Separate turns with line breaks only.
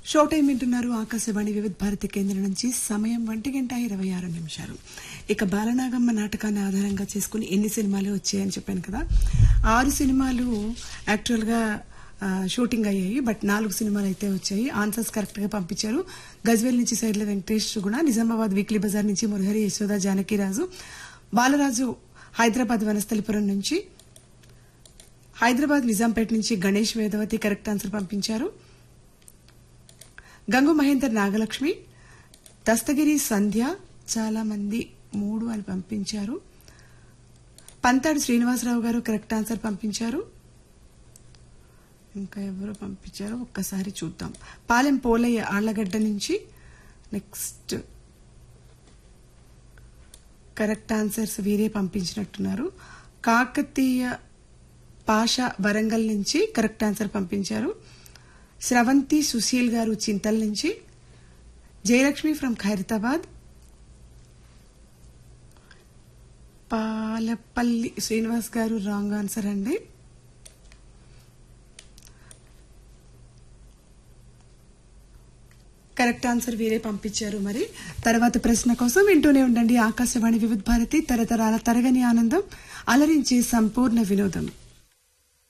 show time వింటున్నారు ఆకాశవాణి వివిధ భారతి కేంద్రం నుంచి సమయం ఒంటి గంట ఇరవై ఆరు నిమిషాలు ఇక బాలనాగమ్మ నాటకాన్ని ఆధారంగా చేసుకుని ఎన్ని సినిమాలు వచ్చాయని చెప్పాను కదా ఆరు సినిమాలు యాక్చువల్గా ఆ, షూటింగ్ అయ్యాయి బట్ నాలుగు సినిమాలు అయితే వచ్చాయి ఆన్సర్స్ కరెక్ట్ గా పంపించారు గజ్వేల్ నుంచి సైడ్ల వెంకటేష్ గుణ నిజామాబాద్ వీక్లీ బజార్ నుంచి మురహరి యశోద జానకిరాజు బాలరాజు హైదరాబాద్ వనస్థలిపురం నుంచి హైదరాబాద్ నిజాంపేట నుంచి గణేష్ వేదవతి కరెక్ట్ ఆన్సర్ పంపించారు గంగు మహేందర్ నాగలక్ష్మి దస్తగిరి సంధ్య చాలా మంది మూడు అని పంపించారు పంతాడు శ్రీనివాసరావు గారు కరెక్ట్ ఆన్సర్ పంపించారు ఇంకా ఎవరు పంపించారో ఒక్కసారి చూద్దాం పాలెం పోలయ్య ఆళ్లగడ్డ నుంచి నెక్స్ట్ కరెక్ట్ ఆన్సర్స్ వీరే పంపించినట్టున్నారు కాకతీయ పాష వరంగల్ నుంచి కరెక్ట్ ఆన్సర్ పంపించారు స్రవంతి సుశీల్ గారు చింతల్ నుంచి Jayalakshmi from Khairatabad Palapalli Srinivas garu wrong answer అండి కరెక్ట్ ఆన్సర్ వీరే పంపించారు మరి తర్వాత ప్రశ్న కోసం వింటూనే ఉండండి ఆకాశవాణి వివిధ భారతి తరతరాల తరగని ఆనందం అలరించి సంపూర్ణ వినోదం